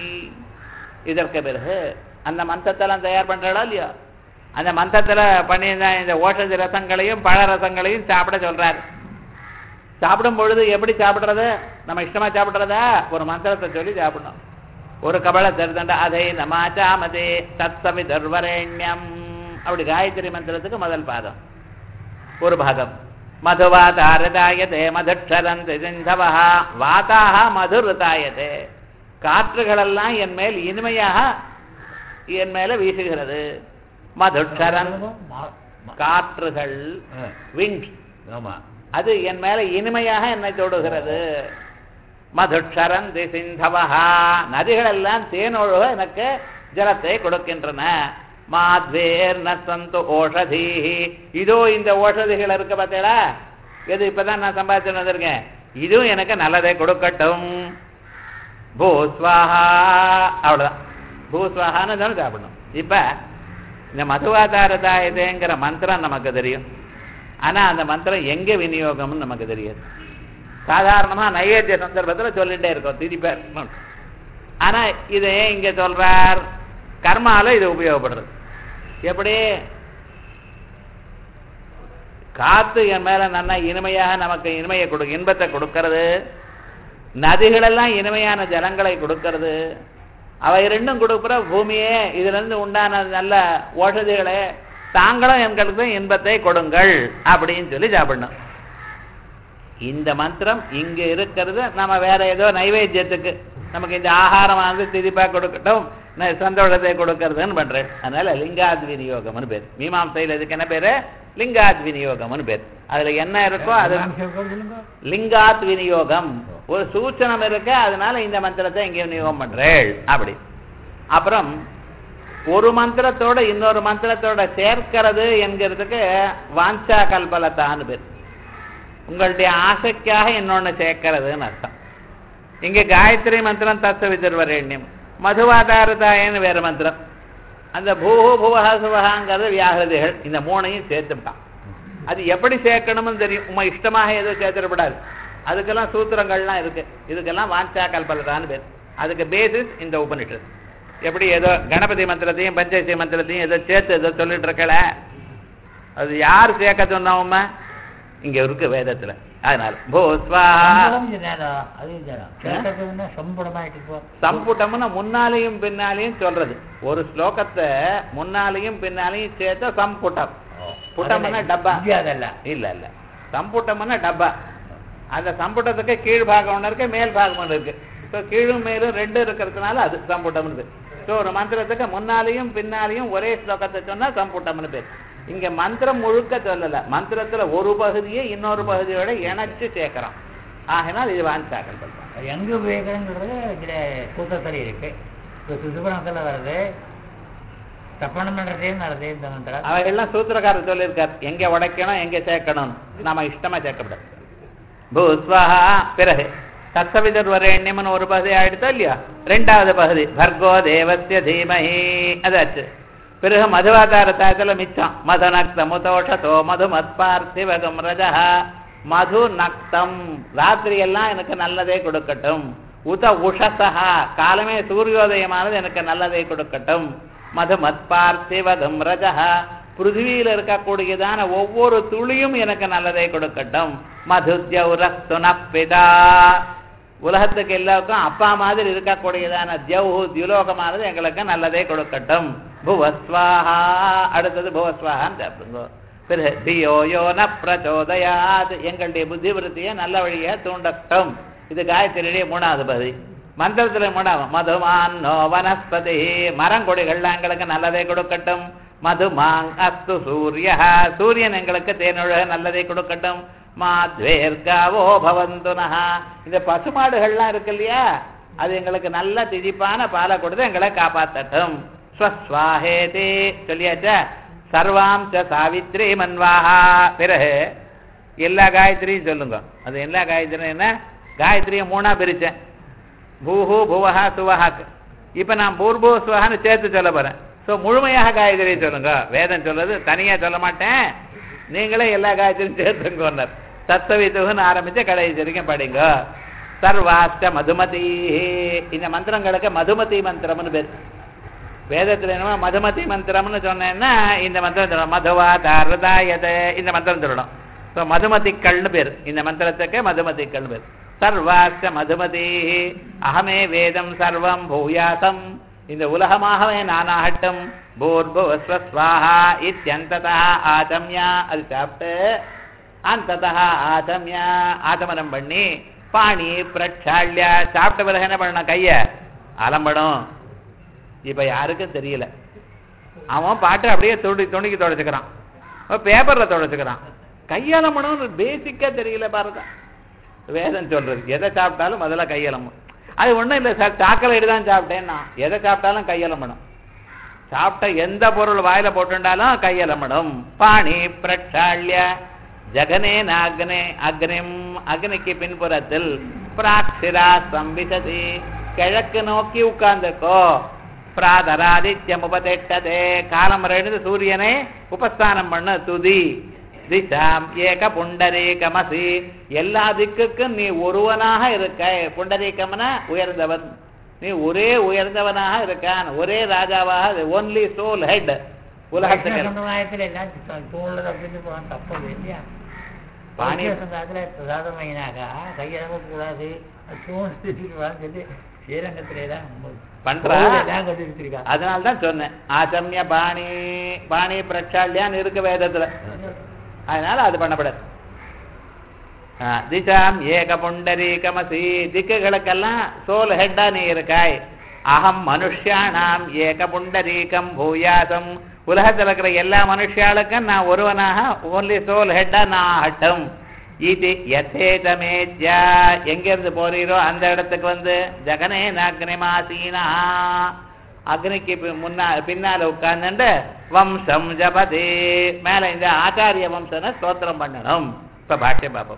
இதற்கு பிறகு அந்த மந்திரத்தெல்லாம் தயார் பண்றாளா இல்லையா அந்த மந்திரத்துல பண்ணியிருந்த இந்த ஓஷதி ரசங்களையும் பழ ரசங்களையும் சாப்பிட சொல்றாரு சாப்பிடும் பொழுது எப்படி சாப்பிடுறது நம்ம இஷ்டமா சாப்பிடுறதா ஒரு மந்திரத்தை சொல்லி சாப்பிடணும் ஒரு கபல தருதண்ட அதை நமாச்சாமதே தத்சவி தர்வரேண்யம் அப்படி காயத்ரி மந்திரத்துக்கு முதல் பாதம் ஒரு பாகம் மதுவாதாரதாயதே மதுட்சரந்து சிந்தவா வாதாக மதுருதாயதே காற்றுகளெல்லாம் என் மேல் இனிமையாக என் மேல வீசுகிறது மதுட்சரன் காற்றுகள் விண்ட் ஆமா அது என் மேல இனிமையாக என்னை தொடுகிறது மதுட்சரந்தி சிந்தவஹா நதிகள் எல்லாம் தேனொழுக எனக்கு ஜலத்தை கொடுக்கின்றன மாத்வேர் நசந்து ஓஷதி இதோ இந்த ஓஷதிகள் இருக்கு பார்த்தீங்களா எது இப்பதான் நான் சம்பாதிச்சு வந்திருக்கேன் இதுவும் எனக்கு நல்லதை கொடுக்கட்டும் பூஸ்வாஹா அவ்வளவுதான் பூஸ்வாஹான்னு தானே சாப்பிடணும் இப்ப இந்த மதுவாதாரதாயதேங்கிற மந்திரம் நமக்கு தெரியும் ஆனா அந்த மந்திரம் எங்க விநியோகம்னு நமக்கு தெரியாது சாதாரணமா நைவேத்திய சந்தர்ப்பத்துல சொல்லிட்டே இருக்கோம் திதிப்பேர் ஆனா இதை இங்க சொல்றார் கர்மால இது உபயோகப்படுறது எப்படி காத்து என் மேல நல்லா இனிமையாக நமக்கு இனிமையை கொடு இன்பத்தை கொடுக்கிறது நதிகளெல்லாம் இனிமையான ஜலங்களை கொடுக்கிறது அவை ரெண்டும் கொடுக்குற பூமியே இதுல இருந்து உண்டான நல்ல ஓஷதிகளை தாங்களும் எங்களுக்கு இன்பத்தை கொடுங்கள் அப்படின்னு சொல்லி சாப்பிடணும் இந்த மந்திரம் இங்க இருக்கிறது நம்ம வேற ஏதோ நைவேத்தியத்துக்கு நமக்கு இந்த ஆகாரம் வந்து திதிப்பா கொடுக்கட்டும் ந- சந்தோஷத்தை கொடுக்கறதுன்னு பண்றேன் அதனால லிங்காத் விநியோகம்னு பேர் மீமாம்சையில் இதுக்கு என்ன பேரு லிங்காத் விநியோகம்னு பேர் அதுல என்ன இருக்கோ அது லிங்காத் விநியோகம் ஒரு சூச்சனம் இருக்கு அதனால இந்த மந்திரத்தை இங்க விநியோகம் பண்றேள் அப்படி அப்புறம் ஒரு மந்திரத்தோட இன்னொரு மந்திரத்தோட சேர்க்கிறது என்கிறதுக்கு வாஞ்சா கல்பலத்தான்னு பேர் உங்களுடைய ஆசைக்காக இன்னொன்னு சேர்க்கறதுன்னு அர்த்தம் இங்க காயத்ரி மந்திரம் தத்துவ விதிர்வரேண்யம் மதுவாதாரதாயன்னு வேற மந்திரம் அந்த பூஹு புவஹ சுவஹாங்கிறது வியாகிருதிகள் இந்த மூணையும் சேர்த்துட்டான் அது எப்படி சேர்க்கணும்னு தெரியும் உங்க இஷ்டமாக எதுவும் சேர்த்துடப்படாது அதுக்கெல்லாம் சூத்திரங்கள்லாம் இருக்கு இதுக்கெல்லாம் வாஞ்சா கல்பலதான்னு பேர் அதுக்கு பேசிஸ் இந்த உபனிஷத் எப்படி ஏதோ கணபதி மந்திரத்தையும் பஞ்சாயத்து மந்திரத்தையும் ஏதோ சேர்த்து ஏதோ சொல்லிட்டு இருக்கல அது யார் சேர்க்க சொன்னவங்க இங்க இருக்கு வேதத்துல அதனால பூஸ்வாஹா சம்பளம் சொன்னாரா? அதுவும் சொன்னா. கேட்டதுன்னா சம்பளமாயிட்டு போ. சம்புட்டம்னு முன்னாலையும் பின்னாலையும் சொல்றது ஒரு ஸ்லோகத்தை முன்னாலையும் பின்னாலையும் சேர்த்தா சம்புட்டம் புட்டம்னா டப்பா இங்கே அதல்ல. இல்ல இல்ல சம்புட்டம்னா டப்பா அந்த சம்புட்டத்துக்கு கீழ் பாகம் ஒன்று இருக்கு மேல் பாகம் ஒன்று இருக்கு ஸோ கீழும் மேலும் ரெண்டு இருக்கிறதுனால அது சம்புட்டம்னு ஸோ ஒரு மந்திரத்துக்கு முன்னாலையும் பின்னாலையும் ஒரே ஸ்லோகத்தை சொன்னா சம்புட்டம்னு பேர் இங்க மந்திரம் முழுக்க சொல்லல மந்திரத்துல ஒரு பகுதியை இன்னொரு பகுதியோட இணைச்சு சேர்க்கிறோம் ஆகினால் இது வான்சாக்கல் பண்றோம் அது எங்க உபயோகிக்கிறோங்கிறது இதுல சூத்திரத்துல இருக்கு இப்போ சுசுபுரணத்துல வருது தப்பணம் பண்றதையும் நடந்தே இந்த மந்திரம் அவையெல்லாம் சூத்திரக்காரர் சொல்லியிருக்கார் எங்க உடைக்கணும் எங்க சேர்க்கணும் நாம இஷ்டமா சேர்க்கப்படாது பூஸ்வஹா பிறகு தத்சவிதர் வரேண்யம்னு ஒரு பகுதி ஆயிடுத்தோ இல்லையா ரெண்டாவது பகுதி பர்கோ தேவஸ்ய தீமஹி அதாச்சு பிறகு மதுவாதாரத்தாயத்துல மிச்சம் மது நக்தம் உதோஷதோ மது மத்பார்த்திவகம் ரஜா மது நக்தம் ராத்திரி எல்லாம் எனக்கு நல்லதே கொடுக்கட்டும் உத உஷசா காலமே சூரியோதயமானது எனக்கு நல்லதை கொடுக்கட்டும் மது மத்பார்த்திவகம் ரஜா பிருத்திவியில இருக்கக்கூடியதான ஒவ்வொரு துளியும் எனக்கு நல்லதை கொடுக்கட்டும் மதுத்யௌரஸ்துனப்பிதா உலகத்துக்கு எல்லாருக்கும் அப்பா மாதிரி இருக்கக்கூடியதான தியௌஹு தியுலோகமானது எங்களுக்கு நல்லதே கொடுக்கட்டும் புவஸ்வாஹா அடுத்தது புவஸ்வாஹான்னு சாப்பிடுங்க பிறகு தியோ யோ ந பிரச்சோதயாத் எங்களுடைய புத்தி விருத்தியை நல்ல வழியை தூண்டட்டும் இது காயத்திரியுடைய மூணாவது பகுதி மந்திரத்துல மூணாவது மதுமான் நோ வனஸ்பதி மரங்கொடிகள்லாம் எங்களுக்கு நல்லதை கொடுக்கட்டும் மதுமாங் அஸ்து சூரிய சூரியன் எங்களுக்கு தேனுழ நல்லதை கொடுக்கட்டும் மாத்வேர்காவோ பவந்துனஹ இந்த பசுமாடுகள்லாம் இருக்கு இல்லையா அது எங்களுக்கு நல்ல திதிப்பான பாலை கொடுத்து எங்களை காப்பாத்தட்டும் ஸ்வஸ்வாஹேதி சொல்லியாச்சா சர்வாம் ச சாவித்ரி மன்வாஹா பிறகு எல்லா காயத்ரியும் சொல்லுங்க அது எல்லா காயத்ரியும் என்ன காயத்ரியை மூணா பிரிச்சேன் பூஹு புவஹா சுவஹாக்கு இப்ப நான் பூர்போ சுவஹான்னு சேர்த்து சொல்ல போறேன் ஸோ முழுமையாக காயத்ரி சொல்லுங்க வேதம் சொல்றது தனியா சொல்ல மாட்டேன் நீங்களே எல்லா காயத்ரியும் சேர்த்துங்கன்னார் தத்துவித்துன்னு ஆரம்பிச்சு கடைசி வரைக்கும் படிங்க சர்வாஷ்ட மதுமதி இந்த மந்திரங்களுக்கு மதுமதி மந்திரம்னு பேர் வேதத்துல என்னமோ மதுமதி மந்திரம்னு சொன்னேன்னா இந்த மந்திரம் சொல்லணும் மதுவா தாரதாயத இந்த மந்திரம் சொல்லணும் ஸோ மதுமதிக்கள்னு பேர் இந்த மந்திரத்துக்கு மதுமதிக்கள் பேர் சர்வாஷ்ட மதுமதி அகமே வேதம் சர்வம் பூயாசம் இந்த உலகமாகவே நானாகட்டும் பூர்புவஸ்வஸ்வாஹா இத்தியந்ததா ஆதம்யா அது சாப்பிட்டு அந்ததா ஆதம்யா ஆதமனம் பண்ணி பாணி பிரட்சாள்யா சாப்பிட்ட பிறகு என்ன பண்ணணும் கைய அலம்பணும் இப்ப யாருக்கும் தெரியல அவன் பாட்டு அப்படியே துணி துணிக்கு தொடச்சுக்கிறான் பேப்பர்ல தொடச்சுக்கிறான் கையாளம்பணும்னு பேசிக்கா தெரியல பாருங்க வேதம் சொல்றது எதை சாப்பிட்டாலும் முதல்ல கையலம்பணும் அது ஒண்ணும் இல்லை சார் சாக்கலைடு தான் சாப்பிட்டேன்னா எதை சாப்பிட்டாலும் கையலம்பணும் சாப்பிட்ட எந்த பொருள் வாயில போட்டுண்டாலும் கையலம்பணும் பாணி பிரட்சாள்ய ஜகனே நாக்னே அக்னிம் அக்னிக்கு பின்புறத்தில் பிராட்சிரா சம்பிசதி கிழக்கு நோக்கி உட்கார்ந்துக்கோ பிராதராதித்யம் உபதெட்டதே காலம் எழுந்து சூரியனை உபஸ்தானம் பண்ண துதி திசாம் ஏக புண்டரீகமசி எல்லா திக்குக்கும் நீ ஒருவனாக இருக்க புண்டரீகம்னா உயர்ந்தவன் நீ ஒரே உயர்ந்தவனாக இருக்கான் ஒரே ராஜாவாக ஒன்லி சோல் ஹெட் உலகத்துக்கு வைஷ்ணவ சம்பிரதாயத்துல எல்லாம் தூ- தூண்டுறது அப்படின்னு போனா தப்பு இல்லையா பாணி- வைஷ்ணவ சம்பிரதாயத்துல பிரசாதமையினாக்கா கையளவு கூடாது தூண்டு சொல்லி ஸ்ரீரங்கத்திலே தான் பண்றா? எல்லாம் கட்டி வச்சிருக்காங்க அதனால தான் சொன்னேன் ஆசம்ய பாணி பாணி பிரச்சால்யான்னு இருக்கு வேதத்துல அதனால அது பண்ணப்படாது ஆ, திசாம் ஏக புண்டரீகமசி திக்குகளுக்கெல்லாம் சோல் ஹெட்டா நீ இருக்காய் அகம் மனுஷ்யானாம் ஏக புண்டரீகம் பூயாசம் உலகத்தில் இருக்கிற எல்லா மனுஷாளுக்கும் நான் ஒருவனாக ஓன்லி சோல் ஹெட்டா நான் ஆகட்டும் இது யதேதமேத்யா எங்கிருந்து போறீரோ அந்த இடத்துக்கு வந்து ஜகனே நாக்னிமாசீனா அக்னிக்கு பி- முன்னா பின்னால உட்கார்ந்துட்டு வம்சம் ஜபதே மேல இந்த ஆச்சாரிய வம்சனை ஸ்தோத்திரம் பண்ணணும் இப்ப பாஷ்யம் பார்ப்போம்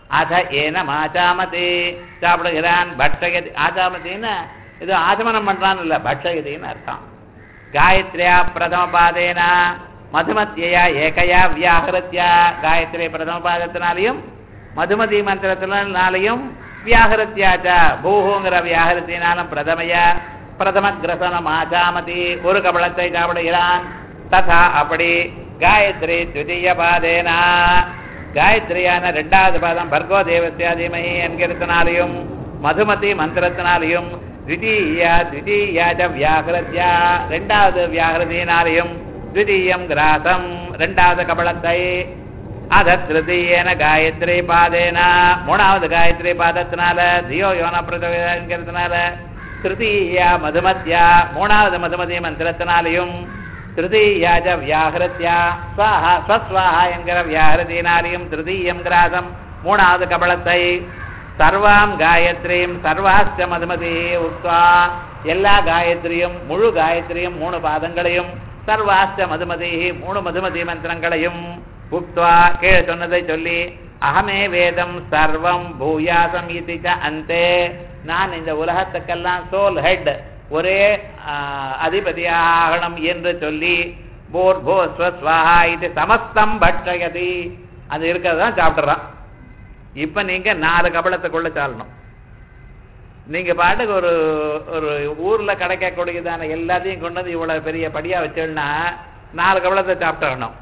அத ஏனம் ஆச்சாமதி சாப்பிடுகிறான் பட்சகதி ஆச்சாமத்தின்னு இது ஆச்சமனம் பண்றான்னு இல்ல பட்சகதின்னு அர்த்தம் காயத்ரியா பிரதம பாதேனா மதுமத்தியா ஏகையா வியாகரத்யா காயத்ரி பிரதம பாதத்தினாலையும் மதுமதி மந்திரத்தினாலையும் வியாகரத்யாச்ச பூஹுங்கிற வியாகரத்தினாலும் பிரதமைய பிரதம கிரசனம் ஆச்சாமதி ஒரு கபலத்தை சாப்பிடுகிறான் ததா அப்படி காயத்ரி துதிய பாதேனா காயத்ரியான ரெண்டாவது பாதம் பர்கோ தேவசியாதிமகி என்கிறதுனாலையும் மதுமதி மந்திரத்தினாலையும் த்விதீயா த்விதீயாஜ வியாகிருத்யா ரெண்டாவது வியாகிருதியினாலையும் த்விதீயம் கிராசம் ரெண்டாவது கபலத்தை அத திருத்தீயன காயத்ரி பாதேன மூணாவது காயத்ரி பாதத்தினால தியோ யோன பிரதங்கிறதுனால திருத்தீயா மதுமத்யா மூணாவது மதுமதி மந்திரத்தினாலையும் திருதீயாஜ வியாகிருத்யா ஸ்வாஹா ஸ்வஸ்வாஹா என்கிற வியாகிருதியினாலையும் திருதீயம் கிராசம் மூணாவது கபலத்தை சர்வாம் காயத்ரியும் சர்வாஸ்ட மதுமதி உத்வா எல்லா காயத்ரியும் முழு காயத்ரியும் மூணு பாதங்களையும் சர்வாஸ்ட மதுமதி மூணு மதுமதி மந்திரங்களையும் உக்த்வா கீழே சொன்னதை சொல்லி அகமே வேதம் சர்வம் பூயாசம் இது அந்தே நான் இந்த உலகத்துக்கெல்லாம் சோல் ஹெட் ஒரே அதிபதியாகணும் என்று சொல்லி போர் போ ஸ்வஸ்வாஹா இது சமஸ்தம் பட்சயதி அது இருக்கிறதான் சாப்பிட்றான் இப்ப நீங்க நாலு கபலத்துக்குள்ள சாலணும் நீங்க பாட்டுக்கு ஒரு ஒரு ஊர்ல கிடைக்கக்கூடியதான எல்லாத்தையும் கொண்டு வந்து இவ்வளவு பெரிய படியா வச்சோம்னா நாலு கபலத்தை சாப்பிட்டுறணும்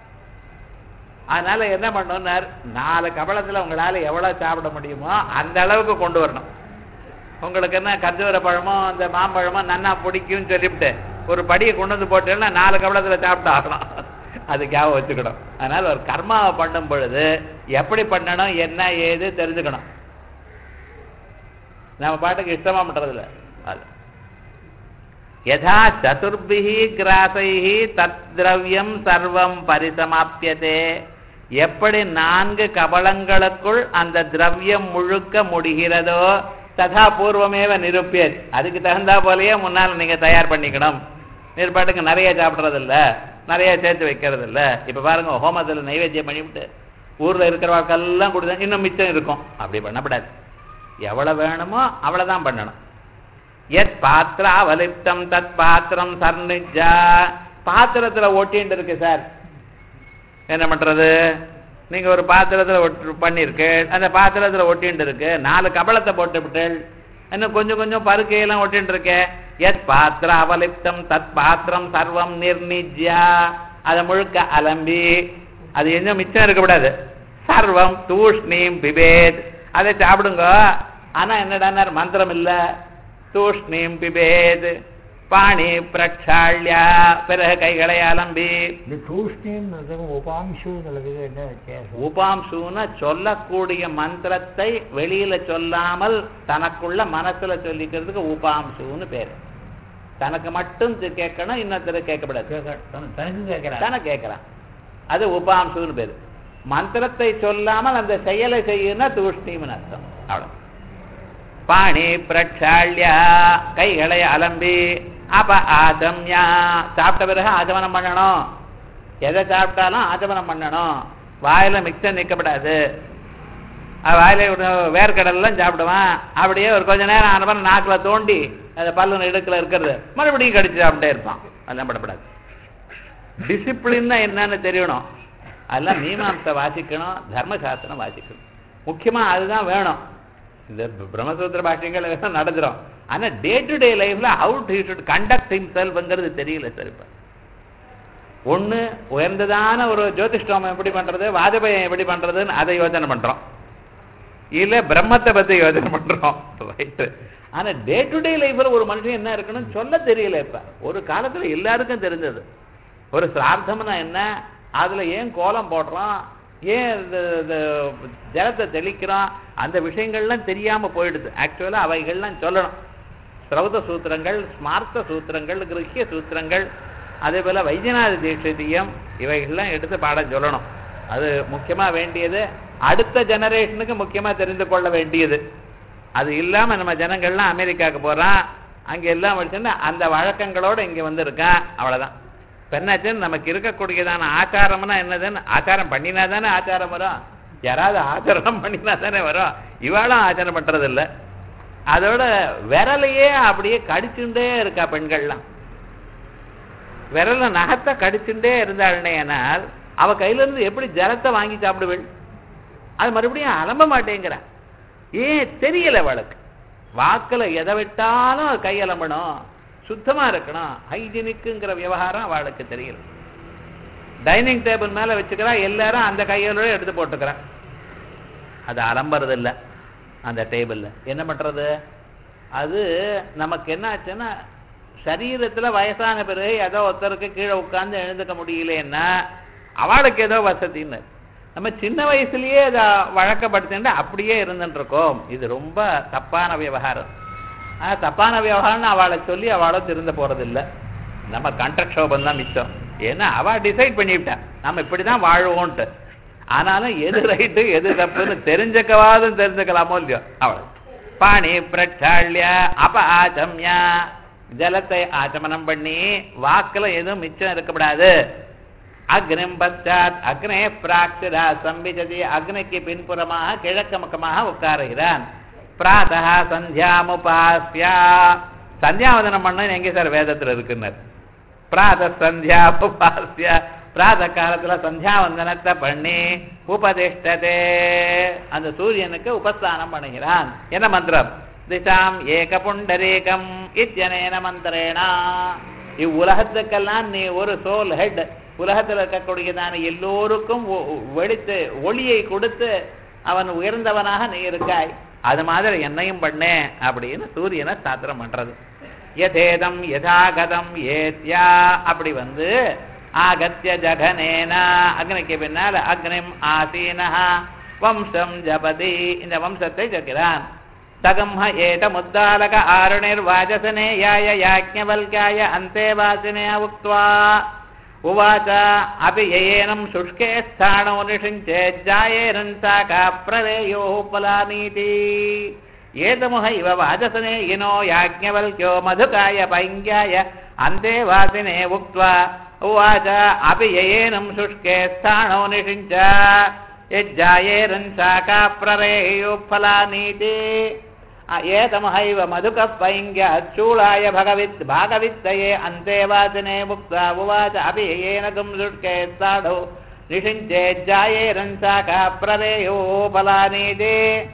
அதனால என்ன பண்ணணும்னார் நாலு கபலத்துல உங்களால எவ்வளவு சாப்பிட முடியுமோ அந்த அளவுக்கு கொண்டு வரணும் உங்களுக்கு என்ன கந்தூர பழமோ அந்த மாம்பழமோ நன்னா பிடிக்கும்னு சொல்லிவிட்டு ஒரு படியை கொண்டு வந்து போட்டேன்னா நாலு கபலத்துல சாப்பிட்டு ஆகணும் அது ஞாபகம் வச்சுக்கணும் அதனால ஒரு கர்மாவை பண்ணும் பொழுது எப்படி பண்ணணும் என்ன ஏது தெரிஞ்சுக்கணும் நம்ம பாட்டுக்கு இஷ்டமா பண்றதில்ல அது யதா சதுர்பிஹி கிராசைஹி தத் திரவியம் சர்வம் பரிசமாப்பியதே எப்படி நான்கு கபலங்களுக்குள் அந்த திரவியம் முழுக்க முடிகிறதோ ததா பூர்வமேவ நிருப்பியது அதுக்கு தகுந்தா போலயே முன்னால் நீங்க தயார் பண்ணிக்கணும் நீர்பாட்டுக்கு நிறைய சாப்பிட்றது இல்ல நிறைய சேர்த்து வைக்கிறது இல்ல இப்ப பாருங்க ஹோமத்துல நைவேத்தியம் பண்ணிவிட்டு ஊர்ல இருக்கிறவாக்கெல்லாம் கொடுத்தா இன்னும் மிச்சம் இருக்கும் அப்படி பண்ணக்கூடாது எவ்வளவு வேணுமோ அவ்வளவுதான் பண்ணணும் எத் பாத்திர அவலிப்தம் தத் பாத்திரம் சர்ணிஜா பாத்திரத்துல ஒட்டின்னு இருக்கு சார் என்ன பண்றது நீங்க ஒரு பாத்திரத்துல ஒட்டு பண்ணிருக்கு அந்த பாத்திரத்துல ஒட்டின்னு இருக்கு நாலு கபலத்தை போட்டு விட்டேள் இன்னும் கொஞ்சம் கொஞ்சம் பருக்கையெல்லாம் ஒட்டின்னு இருக்கே எத் பாத்திர அவலிப்தம் தத் பாத்திரம் சர்வம் நிர்ணிஜ்யா அதை முழுக்க அலம்பி அது இன்னும் மிச்சம் இருக்கக்கூடாது சர்வம் தூஷ்ணீம் பிபேத் அதை சாப்பிடுங்க ஆனா என்னடா மந்திரம் இல்ல தூஷ்ணீம் பிபேத் பாணி பிரக்ஷாள்யா பிறகு கைகளை அலம்பி இந்த தூஷ்ணின்றதுக்கும் உபாம்சுங்கிறதுக்கு என்ன வித்தியாசம் உபாம்சுன்னு சொல்லக்கூடிய மந்திரத்தை வெளியில சொல்லாமல் தனக்குள்ள மனசுல சொல்லிக்கிறதுக்கு உபாம்சுன்னு பேரு தனக்கு மட்டும் இது கேட்கணும் இன்னொருத்தர் கேட்கக்கூடாது கேட்க- தன- தனக்கு கேட்கிறார் தானே கேட்கிறான் அது உபாம்சுன்னு பேரு மந்திரத்தை சொல்லாமல் அந்த செயலை செய்யுன்னா தூஷ்ணிம்னு அர்த்தம் அவ்வளவு பாணி பிரக்ஷாள்யா கைகளை அலம்பி அப்ப ஆச்சம்யா சாப்பிட்ட பிறகு ஆச்சமனம் பண்ணணும் எதை சாப்பிட்டாலும் ஆச்சமனம் பண்ணணும் வாயில மிக்சர் நிற்கப்படாது அது வாயில ஒரு வேர்க்கடல்லாம் சாப்பிடுவான் அப்படியே ஒரு கொஞ்ச நேரம் ஆன பிறகு நாக்குல தோண்டி அந்த பல்லு இடுக்குல இருக்கிறது மறுபடியும் கடிச்சு சாப்பிட்டே இருப்பான் அதெல்லாம் படப்படாது டிசிப்ளின்னா என்னன்னு தெரியணும் அதெல்லாம் மீமாம்சை வாசிக்கணும் தர்மசாஸ்திரம் வாசிக்கணும் முக்கியமா அதுதான் வேணும் இந்த பிரம்மசூத்திர பாஷ்யங்கள் எல்லாம் நடந்துரும் ஆனா டே டு டே லைஃப்ல அவுட் ஹீ ஷுட் கண்டக்ட் ஹிம்செல்ஃப்ங்கிறது தெரியல சார் இப்ப ஒண்ணு உயர்ந்ததான ஒரு ஜோதிஷ்டோமம் எப்படி பண்றது வாஜபேயம் எப்படி பண்றதுன்னு அதை யோசனை பண்றோம் இல்ல பிரம்மத்தை பத்தி யோசனை பண்றோம் ரைட் ஆனா டே டு டே லைஃப்ல ஒரு மனுஷன் என்ன இருக்கணும்னு சொல்ல தெரியல இப்ப ஒரு காலத்துல எல்லாருக்கும் தெரிஞ்சது ஒரு சிரார்த்தம்னா என்ன அதுல ஏன் கோலம் போடுறோம் ஏன் இந்த இந்த ஜலத்தை தெளிக்கிறோம் அந்த விஷயங்கள்லாம் தெரியாம போயிடுது ஆக்சுவலா அவைகள்லாம் சொல்லணும் ஸ்ரௌத சூத்திரங்கள் ஸ்மார்த்த சூத்திரங்கள் கிரகிய சூத்திரங்கள் அதே போல வைத்தியநாத தீட்சிதியம் இவைகள்லாம் எடுத்து பாடம் சொல்லணும் அது முக்கியமா வேண்டியது அடுத்த ஜெனரேஷனுக்கு முக்கியமா தெரிந்து கொள்ள வேண்டியது அது இல்லாம நம்ம ஜனங்கள்லாம் அமெரிக்காவுக்கு போறான் அங்க எல்லாம் படிச்சுன்னா அந்த வழக்கங்களோட இங்க வந்து இருக்கான் அவ்வளவுதான் இப்ப என்னாச்சுன்னு நமக்கு இருக்கக்கூடியதான ஆச்சாரம்னா என்னதுன்னு ஆச்சாரம் பண்ணினா தானே ஆச்சாரம் வரும் யாராவது ஆச்சரணம் பண்ணினா தானே வரும் இவாளும் ஆச்சரணம் பண்றது இல்ல அதோட விரலையே அப்படியே கடிச்சுட்டே இருக்கா பெண்கள்லாம் விரல நகத்தை கடிச்சுட்டே இருந்தாள்னேனால் அவ கையில இருந்து எப்படி ஜலத்தை வாங்கி சாப்பிடுவேள் அது மறுபடியும் அலம்ப மாட்டேங்கிறா ஏன் தெரியல அவளுக்கு வாக்குல எதை விட்டாலும் கை அலம்பணும் சுத்தமா இருக்கணும் ஹைஜீனிக்குங்கிற விவகாரம் அவளுக்கு தெரியல டைனிங் டேபிள் மேல வச்சுக்கிறா எல்லாரும் அந்த கையோட எடுத்து போட்டுக்கிறான் அது அலம்புறது இல்ல அந்த டேபிள்ல என்ன பண்றது அது நமக்கு என்ன ஆச்சுன்னா சரீரத்துல வயசான பிறகு ஏதோ ஒருத்தருக்கு கீழே உட்கார்ந்து எழுந்துக்க முடியலன்னா அவளுக்கு ஏதோ வசதின்னு நம்ம சின்ன வயசுலயே அதை வழக்கப்படுத்திட்டு அப்படியே இருந்துட்டு இருக்கோம் இது ரொம்ப தப்பான விவகாரம் ஆனா தப்பான விவகாரம்னு அவளை சொல்லி அவளும் திருந்த போறது இல்ல நம்ம கண்டக்ஷோபம் தான் மிச்சம் ஏன்னா அவ டிசைட் பண்ணிவிட்டா நம்ம இப்படிதான் வாழ்வோன்ட்டு ஆனாலும் எது ரைட்டு எது தப்புன்னு தெரிஞ்சுக்கவாதும் தெரிஞ்சுக்கலாமோ இல்லையோ அவள் பாணி பிரச்சாள்ய அப ஆச்சம்யா ஜலத்தை ஆச்சமனம் பண்ணி வாக்குல எதுவும் மிச்சம் இருக்கக்கூடாது அக்னிம் பச்சாத் அக்னே பிராக்சிரா சம்பிஜதி அக்னிக்கு பின்புறமாக கிழக்கு முகமாக உட்காருகிறான் பிராத்தா சந்தியாமுபாஸ்யா சந்தியாவதனம் பண்ண எங்க சார் வேதத்துல இருக்குன்னார் பிராத சந்தியாமுபாஸ்ய பிராத காலத்துல சந்தியாவந்தனத்தை பண்ணி உபதிஷ்டதே அந்த சூரியனுக்கு உபஸ்தானம் பண்ணுகிறான் என்ன மந்திரம் திசாம் ஏக புண்டரீகம் இத்தியனேன மந்திரேனா இவ்வுலகத்துக்கெல்லாம் நீ ஒரு சோல் ஹெட் உலகத்தில் இருக்கக்கூடியதான எல்லோருக்கும் ஒ- வெளித்து ஒளியை கொடுத்து அவன் உயர்ந்தவனாக நீ இருக்காய் அது மாதிரி என்னையும் பண்ணே அப்படின்னு சூரியனை சாத்திரம் பண்றது யதேதம் யதாகதம் ஏத்யா அப்படி வந்து ஆகத்திய ஜகனேன அக்னிக்கு பின்னால் அக்னிம் ஆசீனஹா வம்சம் ஜபதி இந்த வம்சத்தை ஜக்கிறான் தகம்ஹ ஏத முத்தாலக ஆருணிர்வாஜசனே யாய யாஜ்ஞவல்காய அந்தே வாசினே உக்த்வா உவாச்ச அபி யயேனம் சுஷ்கே ஸ்தானோ நிஷிஞ்சேஜாயேரன் சாகா பிரவேயோ பலானீதி ஏதமுக இவ வாஜசனே இனோ யாஜ்ஞவல்க்யோ மதுகாய பைங்காய அந்தே வாசினே உக்த்வா உவாச்ச அபி யயேனம் சுஷ்கே ஸ்தானோ நிஷிஞ்ச यज्जायेरन् शाखा प्ररेयो फलानीति एतमहैव मधुकः पैङ्ग्यच्छूलाय भगवित् भागवित्तये अन्ते वाचने मुक्ता उवाच अपि येन गुं शुष्के साढो निषिञ्चेज्जायेरन् शाखा प्ररेयो फलानीति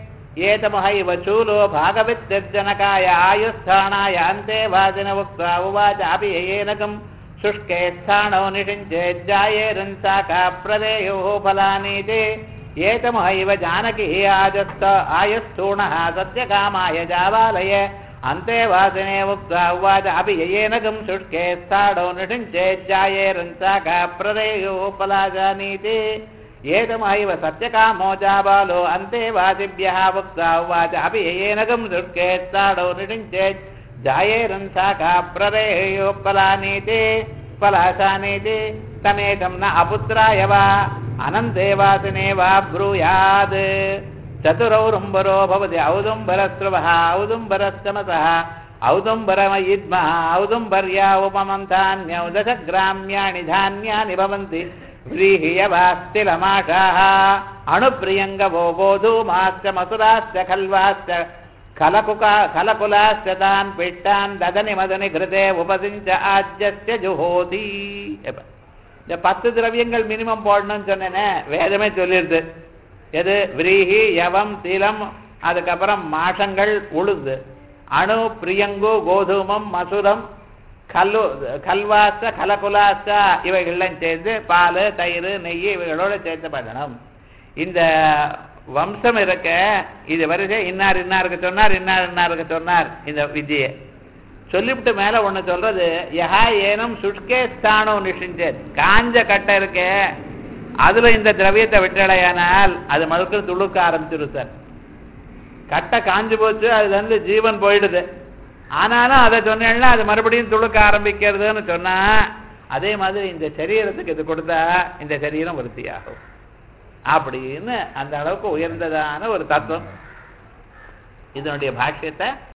एतमहैव चूलो भागवित्यर्जनकाय आयुस्थानाय अन्ते वाचन उक्त्वा उवाच अपि येन गुं शुष्के स्थाणो निषिञ्चेज्जायेरन् शाखा प्रदेयो फलानीति एतमहैव जानकी आजस्त आयुस्थूणः सत्यकामाय जावालय अन्ते वासिने उक्त्वा उवाच अपि ययेन गं शुष्के स्थाणो निषिञ्चेज्जायेरन् शाखा प्रदेयो फलाजानीति एतमहैव सत्यकामो जाबालो अन्ते वासिभ्यः उक्त्वा उवाच अपि ययेन गं शुष्के स्थाणो निषिञ्चेज् जायेरन् शाखा प्ररेयो फलानीति फलाशानीति तमेकं न अपुत्राय वा अनन्ते वासिने वा ब्रूयात् चतुरौरुम्बरो भवति औदुम्बरस्रवः औदुम्बरश्चमसः औदुम्बरमयिद्मः औदुम्बर्या उपमन्तान्यौ दशग्राम्याणि धान्यानि भवन्ति व्रीहियवास्तिलमाषाः अणुप्रियङ्गवो गोधूमाश्च मसुराश्च खल्वाश्च खलकुका खलकुलाश्च तान् पिष्टान् ददनि मदनि घृते उपसिञ्च आज्यस्य जुहोति எப்ப? இந்த பத்து திரவியங்கள் மினிமம் போடணும்னு சொன்னேனே வேதமே சொல்லிடுது எது விரீஹி யவம் திலம் அதுக்கப்புறம் மாஷங்கள் உளுந்து அணு பிரியங்கு கோதுமம் மசுரம் கல்லு கல்வாச்ச கலகுலாச்ச இவைகள்லாம் சேர்ந்து பால் தயிர் நெய் இவைகளோட சேர்த்து பண்ணணும் இந்த வம்சம் இருக்க இது வரிசை இன்னார் இன்னாருக்கு சொன்னார் இன்னார் இன்னாருக்கு சொன்னார் இந்த வித்தியை சொல்லிவிட்டு மேல ஒண்ணு சொல்றது யஹா ஏனும் சுஷ்கே ஸ்தானோ நிஷிஞ்சேத் காஞ்ச கட்டை இருக்கே அதுல இந்த திரவியத்தை விட்டடையானால் அது மறுக்க துளுக்க ஆரம்பிச்சிடும் சார் கட்டை காஞ்சு போச்சு அதுல இருந்து ஜீவன் போயிடுது ஆனாலும் அதை சொன்னேன்னா அது மறுபடியும் துளுக்க ஆரம்பிக்கிறதுன்னு சொன்னா அதே மாதிரி இந்த சரீரத்துக்கு இது கொடுத்தா இந்த சரீரம் விருத்தியாகும் அப்படின்னு அந்த அளவுக்கு உயர்ந்ததான ஒரு தத்துவம் இதனுடைய பாஷ்யத்தை